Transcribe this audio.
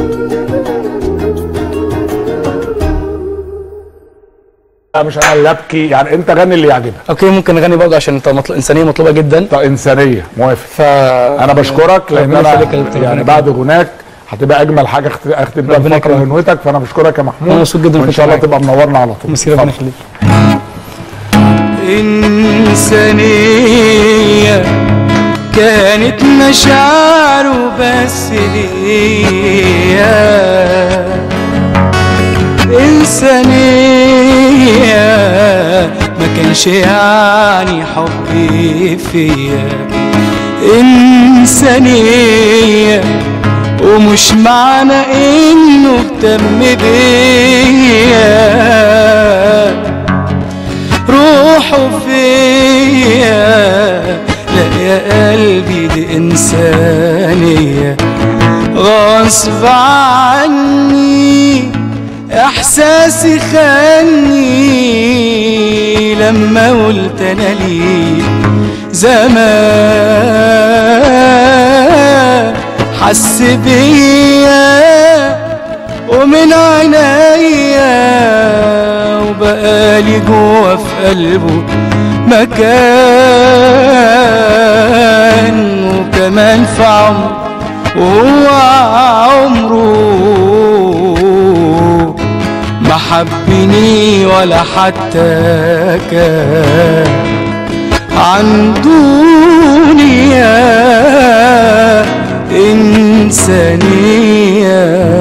لا مش انا اللي ابكي يعني انت غني اللي يعجبك اوكي ممكن نغني برضه عشان انت مطل... انسانيه مطلوبه جدا طب انسانيه موافق ف انا بشكرك لان ربنا انا يخليك يا دكتور، يعني ربنا بعد غناك هتبقى اجمل حاجه أخت- اختم بيها ربنا الفقره يكرمك. غنوتك فانا بشكرك يا محمود أنا مبسوط جدا وان كنت شاء الله معاك. تبقى منورنا على طول مسير ربنا اتفضل. يخليك إنسانية كانت مشاعره بس ليا إنسانية ما كانش يعني حبي فيا إنسانية ومش معنى إنه اهتم بيا روحه فيا لا يا قلبي دي إنسانية غصب عني إحساسي خاني لما قلت أنا ليه زمان حس بيا ومن عينيا وبقالي جوا في قلبه مكان وكمان في عمره وهو عمره ما حبني ولا حتى كان عن دنيا إنسانية